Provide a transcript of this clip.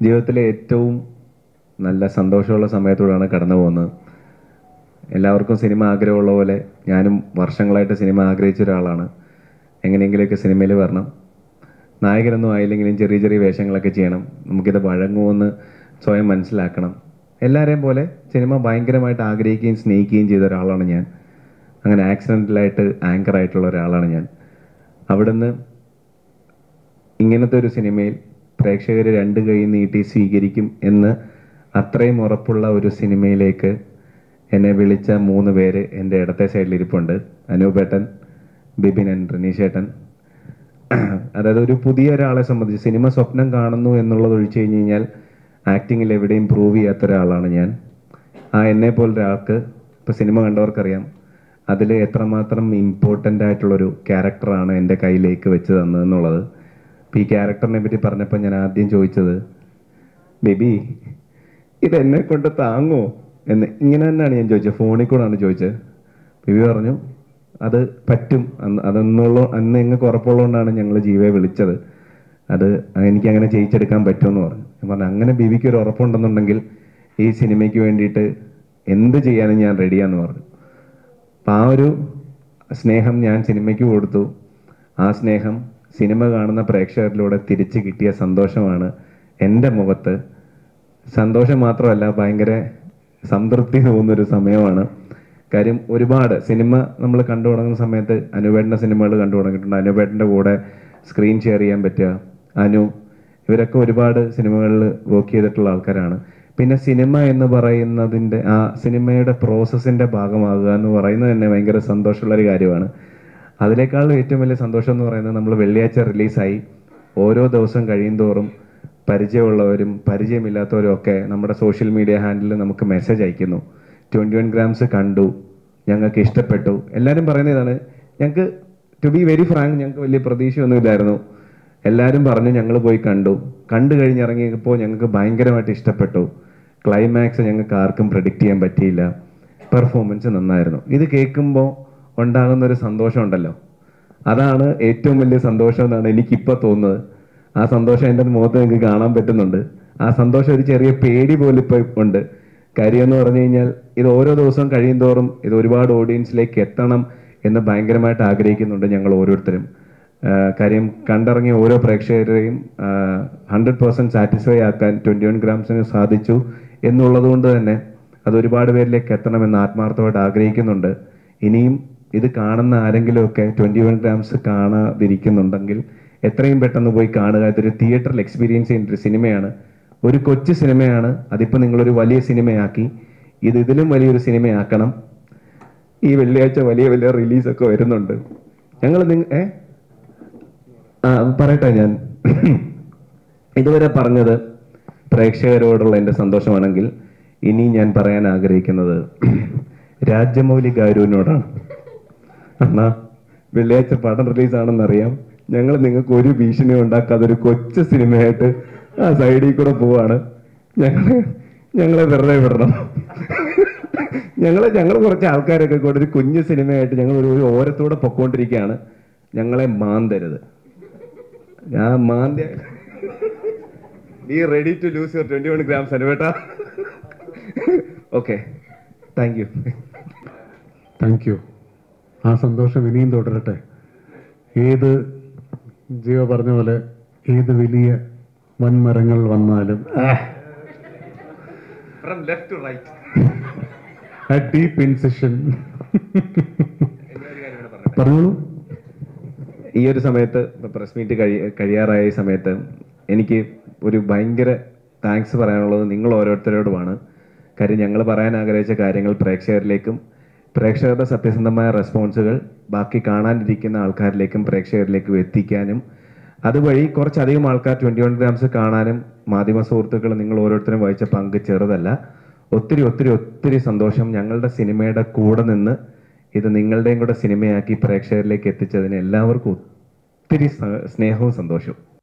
ജീവിതത്തിലെ ഏറ്റവും നല്ല സന്തോഷമുള്ള സമയത്തൂടെയാണ് കടന്നു പോകുന്നത് എല്ലാവർക്കും സിനിമ ആഗ്രഹമുള്ള പോലെ ഞാനും വർഷങ്ങളായിട്ട് സിനിമ ആഗ്രഹിച്ച ഒരാളാണ് എങ്ങനെയെങ്കിലുമൊക്കെ സിനിമയിൽ വരണം നായകനൊന്നും ആയില്ലെങ്കിലും ചെറിയ ചെറിയ വേഷങ്ങളൊക്കെ ചെയ്യണം നമുക്കിത് വഴങ്ങുമെന്ന് സ്വയം മനസ്സിലാക്കണം എല്ലാവരെയും പോലെ സിനിമ ഭയങ്കരമായിട്ട് ആഗ്രഹിക്കുകയും സ്നേഹിക്കുകയും ചെയ്ത ഒരാളാണ് ഞാൻ അങ്ങനെ ആക്സിഡൻ്റലായിട്ട് ആങ്കർ ആയിട്ടുള്ള ഒരാളാണ് ഞാൻ അവിടുന്ന് ഇങ്ങനത്തെ ഒരു സിനിമയിൽ പ്രേക്ഷകർ രണ്ട് കൈ നീട്ടി സ്വീകരിക്കും എന്ന് അത്രയും ഉറപ്പുള്ള ഒരു സിനിമയിലേക്ക് എന്നെ വിളിച്ച മൂന്ന് പേര് എൻ്റെ ഇടത്തെ സൈഡിൽ ഇരിപ്പുണ്ട് അനൂപേട്ടൻ ബിബിൻ ആൻഡ് റിനീഷേട്ടൻ അതായത് ഒരു പുതിയ ഒരാളെ സംബന്ധിച്ച് സിനിമ സ്വപ്നം കാണുന്നു എന്നുള്ളത് ഒഴിച്ചു കഴിഞ്ഞ് കഴിഞ്ഞാൽ ആക്ടിങ്ങിൽ എവിടെയും പ്രൂവ് ചെയ്യാത്ത ഒരാളാണ് ഞാൻ ആ എന്നെ പോലൊരാൾക്ക് ഇപ്പോൾ സിനിമ കണ്ടവർക്കറിയാം അതിൽ എത്രമാത്രം ഇമ്പോർട്ടൻ്റ് ആയിട്ടുള്ളൊരു ക്യാരക്ടറാണ് എൻ്റെ കയ്യിലേക്ക് വെച്ച് തന്നതെന്നുള്ളത് അപ്പോൾ ഈ ക്യാരക്ടറിനെ പറ്റി പറഞ്ഞപ്പോൾ ഞാൻ ആദ്യം ചോദിച്ചത് ബേബി ഇത് എന്നെ കൊണ്ട് താങ്ങോ എന്ന് ഇങ്ങനെ തന്നെയാണ് ഞാൻ ചോദിച്ചത് ഫോണിൽ കൂടാണ് ചോദിച്ചത് ബേബി പറഞ്ഞു അത് പറ്റും അന്ന് അതെന്നുള്ള അന്ന് നിങ്ങൾക്ക് ഉറപ്പുള്ളതുകൊണ്ടാണ് ഞങ്ങൾ ജീവയെ വിളിച്ചത് അത് എനിക്ക് അങ്ങനെ ചെയ്യിച്ചെടുക്കാൻ പറ്റുമെന്ന് പറഞ്ഞു ഞാൻ പറഞ്ഞു അങ്ങനെ ബിബിക്ക് ഒരു ഉറപ്പുണ്ടെന്നുണ്ടെങ്കിൽ ഈ സിനിമയ്ക്ക് വേണ്ടിയിട്ട് എന്ത് ചെയ്യാനും ഞാൻ റെഡിയാന്ന് പറഞ്ഞു അപ്പം ആ ഒരു സ്നേഹം ഞാൻ സിനിമയ്ക്ക് കൊടുത്തു ആ സ്നേഹം സിനിമ കാണുന്ന പ്രേക്ഷകരിലൂടെ തിരിച്ചു കിട്ടിയ സന്തോഷമാണ് എൻ്റെ മുഖത്ത് സന്തോഷം മാത്രമല്ല ഭയങ്കര സംതൃപ്തി തോന്നുന്നൊരു സമയമാണ് കാര്യം ഒരുപാട് സിനിമ നമ്മൾ കണ്ടു തുടങ്ങുന്ന സമയത്ത് അനുപേട്ടൻ്റെ സിനിമകൾ കണ്ടു തുടങ്ങിയിട്ടുണ്ട് അനുപേട്ടൻ്റെ കൂടെ സ്ക്രീൻ ഷെയർ ചെയ്യാൻ പറ്റുക അനു ഇവരൊക്കെ ഒരുപാട് സിനിമകളിൽ വർക്ക് ചെയ്തിട്ടുള്ള ആൾക്കാരാണ് പിന്നെ സിനിമ എന്ന് പറയുന്നതിൻ്റെ ആ സിനിമയുടെ പ്രോസസ്സിൻ്റെ ഭാഗമാകുക എന്ന് പറയുന്നത് തന്നെ ഭയങ്കര സന്തോഷമുള്ള ഒരു കാര്യമാണ് അതിനേക്കാളും ഏറ്റവും വലിയ സന്തോഷം എന്ന് പറയുന്നത് നമ്മൾ വെള്ളിയാഴ്ച റിലീസായി ഓരോ ദിവസം കഴിയും തോറും പരിചയമുള്ളവരും പരിചയമില്ലാത്തവരും ഒക്കെ നമ്മുടെ സോഷ്യൽ മീഡിയ ഹാൻഡിൽ നമുക്ക് മെസ്സേജ് അയക്കുന്നു ട്വൻറ്റി വൺ ഗ്രാംസ് കണ്ടു ഞങ്ങൾക്ക് ഇഷ്ടപ്പെട്ടു എല്ലാവരും പറയുന്നത് ഇതാണ് ഞങ്ങൾക്ക് ടു ബി വെരി ഫ്രാങ്ക് ഞങ്ങൾക്ക് വലിയ പ്രതീക്ഷയൊന്നുമില്ലായിരുന്നു എല്ലാവരും പറഞ്ഞു ഞങ്ങൾ പോയി കണ്ടു കണ്ടു കഴിഞ്ഞിറങ്ങിയപ്പോൾ ഞങ്ങൾക്ക് ഭയങ്കരമായിട്ട് ഇഷ്ടപ്പെട്ടു ക്ലൈമാക്സ് ഞങ്ങൾക്ക് ആർക്കും പ്രഡിക്റ്റ് ചെയ്യാൻ പറ്റിയില്ല പെർഫോമൻസ് നന്നായിരുന്നു ഇത് കേൾക്കുമ്പോൾ ഉണ്ടാകുന്ന ഒരു സന്തോഷം ഉണ്ടല്ലോ അതാണ് ഏറ്റവും വലിയ സന്തോഷം എന്നാണ് എനിക്കിപ്പോൾ തോന്നുന്നത് ആ സന്തോഷം എൻ്റെ മുഖത്ത് നിങ്ങൾക്ക് കാണാൻ പറ്റുന്നുണ്ട് ആ സന്തോഷം ഒരു ചെറിയ പേടി പോലും ഇപ്പോൾ ഉണ്ട് കാര്യം എന്ന് പറഞ്ഞു കഴിഞ്ഞാൽ ഇത് ഓരോ ദിവസവും കഴിയും തോറും ഇത് ഒരുപാട് ഓഡിയൻസിലേക്ക് എത്തണം എന്ന് ഭയങ്കരമായിട്ട് ആഗ്രഹിക്കുന്നുണ്ട് ഞങ്ങൾ ഓരോരുത്തരും ആഹ് കാര്യം കണ്ടിറങ്ങിയ ഓരോ പ്രേക്ഷകരെയും ഹൺഡ്രഡ് പെർസെൻറ്റ് സാറ്റിസ്ഫൈ ആക്കാൻ ട്വൻറ്റി വൺ ഗ്രാംസിന് സാധിച്ചു എന്നുള്ളത് കൊണ്ട് തന്നെ അത് ഒരുപാട് പേരിലേക്ക് എത്തണമെന്ന് ആത്മാർത്ഥമായിട്ട് ആഗ്രഹിക്കുന്നുണ്ട് ഇനിയും ഇത് കാണുന്ന ആരെങ്കിലുമൊക്കെ ട്വൻറ്റി വൺ ഗ്രാംസ് കാണാതിരിക്കുന്നുണ്ടെങ്കിൽ എത്രയും പെട്ടെന്ന് പോയി കാണുക ഇതൊരു തിയേറ്ററിൽ എക്സ്പീരിയൻസ് ചെയ്യുന്ന ഒരു സിനിമയാണ് ഒരു കൊച്ചു സിനിമയാണ് അതിപ്പോൾ നിങ്ങളൊരു വലിയ സിനിമയാക്കി ഇത് ഇതിലും വലിയൊരു സിനിമയാക്കണം ഈ വെള്ളിയാഴ്ച വലിയ വലിയ റിലീസൊക്കെ വരുന്നുണ്ട് ഞങ്ങൾ നിങ്ങ ഏ ആ അത് പറയട്ടെ ഞാൻ ഇതുവരെ പറഞ്ഞത് പ്രേക്ഷകരോടുള്ള എൻ്റെ സന്തോഷമാണെങ്കിൽ ഇനി ഞാൻ പറയാൻ ആഗ്രഹിക്കുന്നത് രാജമൗലി ഗാരുവിനോടാണ് അണ്ണാ വെള്ളിയാഴ്ച പടം റിലീസാണെന്നറിയാം ഞങ്ങൾ നിങ്ങൾക്ക് ഒരു ഭീഷണി ഉണ്ടാക്കാതെ ഒരു കൊച്ചു സിനിമയായിട്ട് ആ സൈഡിൽ കൂടെ പോവാണ് ഞങ്ങളെ ഞങ്ങളെ വെറുതെ വിടണം ഞങ്ങളെ ഞങ്ങൾ കുറച്ച് ആൾക്കാരൊക്കെ കൂടെ ഒരു കുഞ്ഞു സിനിമയായിട്ട് ഞങ്ങൾ ഒരു ഒരു ഓരത്തൂടെ പൊക്കോണ്ടിരിക്കുകയാണ് ഞങ്ങളെ മാന്തരുത് ഞാൻ മാന്ത be ready to lose your twenty one grams അനുവേട്ട okay thank you thank you ആ സന്തോഷം ഇനിയും തുടരട്ടെ ഏത് ജീവ പറഞ്ഞ പോലെ ഏത് വലിയ വൻമരങ്ങൾ വന്നാലും ഫ്രം ലെഫ്റ്റ് ടു റൈറ്റ് ആ ഡീപ്പ് ഇൻസെഷൻ പറഞ്ഞോളൂ ഈ ഒരു സമയത്ത് പ്രസ് മീറ്റ് കഴി കഴിയാറായ ഈ സമയത്ത് എനിക്ക് ഒരു ഭയങ്കര താങ്ക്സ് പറയാനുള്ളത് നിങ്ങൾ ഓരോരുത്തരോടുമാണ് കാര്യം ഞങ്ങൾ പറയാൻ ആഗ്രഹിച്ച കാര്യങ്ങൾ പ്രേക്ഷകരിലേക്കും പ്രേക്ഷകരുടെ സത്യസന്ധമായ റെസ്പോൺസുകൾ ബാക്കി കാണാനിരിക്കുന്ന ആൾക്കാരിലേക്കും പ്രേക്ഷകരിലേക്കും എത്തിക്കാനും അതുവഴി കുറച്ചധികം ആൾക്കാർ ട്വന്റി വൺ ഗ്രാംസ് കാണാനും മാധ്യമ സുഹൃത്തുക്കൾ നിങ്ങൾ ഓരോരുത്തരും വഹിച്ച പങ്ക് ചെറുതല്ല ഒത്തിരി ഒത്തിരി ഒത്തിരി സന്തോഷം ഞങ്ങളുടെ സിനിമയുടെ കൂടെ നിന്ന് ഇത് നിങ്ങളുടെയും കൂടെ സിനിമയാക്കി പ്രേക്ഷകരിലേക്ക് എത്തിച്ചതിന് എല്ലാവർക്കും ഒത്തിരി സ- സ്നേഹവും സന്തോഷവും